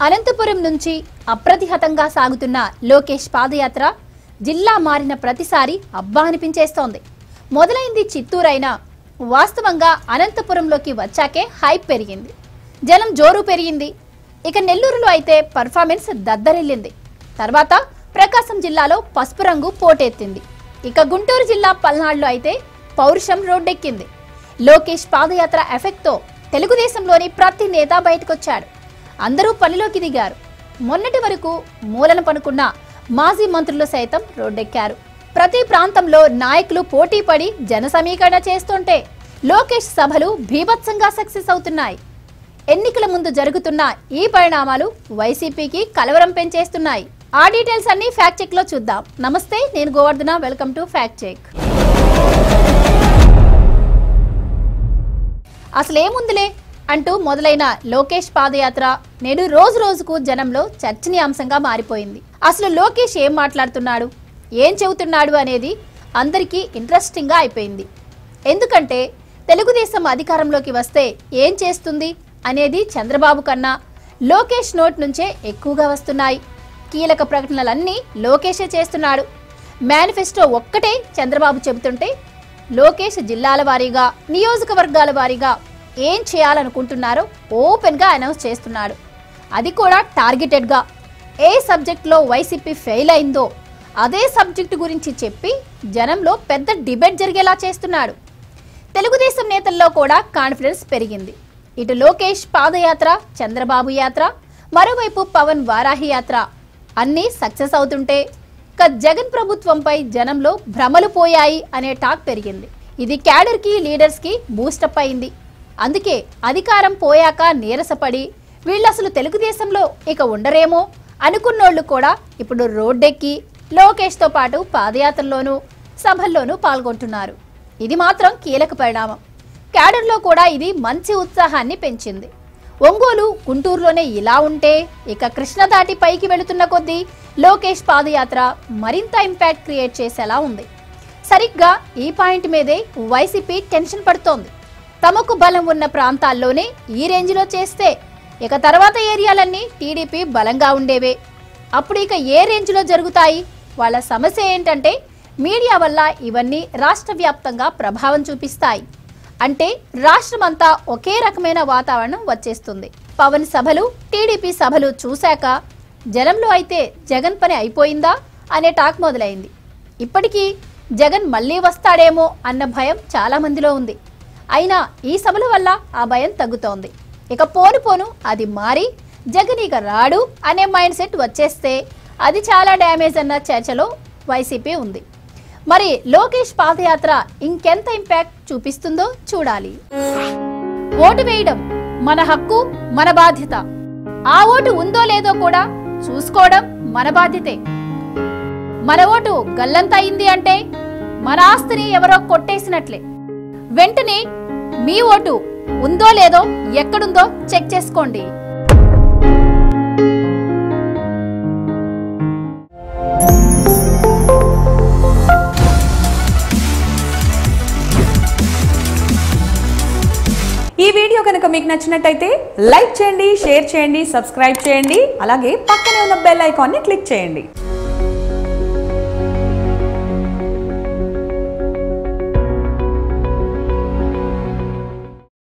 అనంతపురం నుంచి అప్రతిహతంగా సాగుతున్న లోకేష్ పాదయాత్ర జిల్లా మారిన ప్రతిసారి అబ్బా అనిపించేస్తోంది మొదలైంది చిత్తూరైనా వాస్తవంగా అనంతపురంలోకి వచ్చాకే హైప్ పెరిగింది జనం జోరు పెరిగింది ఇక నెల్లూరులో అయితే పర్ఫార్మెన్స్ దద్దరిల్లింది తర్వాత ప్రకాశం జిల్లాలో పసుపు రంగు పోటెత్తింది ఇక గుంటూరు జిల్లా పల్నాడులో అయితే పౌరుషం రోడ్డెక్కింది లోకేష్ పాదయాత్ర ఎఫెక్ట్తో తెలుగుదేశంలోని ప్రతి నేత బయటకొచ్చాడు అందరూ పనిలోకి దిగారు మొన్నటి వరకు మూలన పనుకున్న మాజీ మంత్రులు సైతం రోడ్డెక్కారు ప్రతి ప్రాంతంలో నాయకులు పోటీ పడి జన సమీకరణ చేస్తుంటే లోకేష్ సభలు భీభత్సంగా సక్సెస్ అవుతున్నాయి ఎన్నికల ముందు జరుగుతున్న ఈ పరిణామాలు వైసీపీకి కలవరం పెంచేస్తున్నాయి ఆ డీటెయిల్స్ అన్ని ఫ్యాక్ట్ చెక్ లో చూద్దాం నమస్తే నేను Govardhana welcome to fact check అసలేముందిలే అంటూ మొదలైన లోకేష్ పాదయాత్ర నేడు రోజు రోజుకు జనంలో చర్చనీయాంశంగా మారిపోయింది అసలు లోకేష్ ఏం మాట్లాడుతున్నాడు ఏం చెబుతున్నాడు అనేది అందరికీ ఇంట్రెస్టింగ్గా అయిపోయింది ఎందుకంటే తెలుగుదేశం అధికారంలోకి వస్తే ఏం చేస్తుంది అనేది చంద్రబాబు కన్నా లోకేష్ నోట్ నుంచే ఎక్కువగా వస్తున్నాయి కీలక ప్రకటనలన్నీ లోకేషే చేస్తున్నాడు మేనిఫెస్టో ఒక్కటే చంద్రబాబు చెబుతుంటే లోకేష్ జిల్లాల వారీగా నియోజకవర్గాల వారీగా ఏం చేయాలనుకుంటున్నారో ఓపెన్గా అనౌన్స్ చేస్తున్నాడు అది కూడా టార్గెటెడ్గా ఏ సబ్జెక్ట్లో వైసీపీ ఫెయిల్ అయిందో అదే సబ్జెక్టు గురించి చెప్పి జనంలో పెద్ద డిబేట్ జరిగేలా చేస్తున్నాడు తెలుగుదేశం నేతల్లో కూడా కాన్ఫిడెన్స్ పెరిగింది ఇటు లోకేష్ పాదయాత్ర చంద్రబాబు యాత్ర మరోవైపు పవన్ వారాహి యాత్ర అన్నీ సక్సెస్ అవుతుంటే ఇక జగన్ ప్రభుత్వంపై జనంలో భ్రమలు పోయాయి అనే టాక్ పెరిగింది ఇది క్యాడర్కి లీడర్స్కి బూస్టప్ అయింది అందుకే అధికారం పోయాక నీరసపడి వీళ్ళు అసలు తెలుగుదేశంలో ఇక ఉండరేమో అనుకున్నోళ్ళు కూడా ఇప్పుడు రోడ్డెక్కి లోకేష్తో పాటు పాదయాత్రలోనూ సభల్లోనూ పాల్గొంటున్నారు ఇది మాత్రం కీలక పరిణామం క్యాడర్లో కూడా ఇది మంచి ఉత్సాహాన్ని పెంచింది ఒంగోలు గుంటూరులోనే ఇలా ఉంటే ఇక కృష్ణ దాటి పైకి వెళుతున్న కొద్దీ లోకేష్ పాదయాత్ర మరింత ఇంపాక్ట్ క్రియేట్ చేసేలా ఉంది సరిగ్గా ఈ పాయింట్ మీదే వైసీపీ టెన్షన్ పడుతోంది తమకు బలం ఉన్న ప్రాంతాల్లోనే ఈ రేంజ్లో చేస్తే ఇక తర్వాత ఏరియాలన్నీ టీడీపీ బలంగా ఉండేవే అప్పుడు ఇక ఏ రేంజ్లో జరుగుతాయి వాళ్ళ సమస్య ఏంటంటే మీడియా వల్ల ఇవన్నీ రాష్ట్ర వ్యాప్తంగా ప్రభావం చూపిస్తాయి అంటే రాష్ట్రమంతా ఒకే రకమైన వాతావరణం వచ్చేస్తుంది పవన్ సభలు టీడీపీ సభలు చూశాక జనంలో అయితే జగన్ పని అయిపోయిందా అనే టాక్ మొదలైంది ఇప్పటికీ జగన్ మళ్ళీ వస్తాడేమో అన్న భయం చాలా మందిలో ఉంది అయినా ఈ సభల వల్ల ఆ భయం తగ్గుతోంది ఇక పోను పోను అది మారి జగన్ ఇక రాడు అనే మైండ్ సెట్ వచ్చేస్తే అది చాలా డ్యామేజ్ అన్న చర్చలో వైసీపీ ఉంది మరి లోకేష్ పాదయాత్ర ఇంకెంత ఇంపాక్ట్ చూపిస్తుందో చూడాలి ఓటు వేయడం మన హక్కు మన బాధ్యత ఆ ఓటు ఉందో లేదో కూడా చూసుకోవడం మన బాధ్యతే మన ఓటు గల్లంత అయింది అంటే మన ఆస్తిని ఎవరో కొట్టేసినట్లే వెంటనే మీ ఓటు ఉందో లేదో ఎక్కడుందో చెక్ చేసుకోండి ఈ వీడియో కనుక మీకు నచ్చినట్టయితే లైక్ చేయండి షేర్ చేయండి సబ్స్క్రైబ్ చేయండి అలాగే పక్కనే ఉన్న బెల్ ఐకాన్ని క్లిక్ చేయండి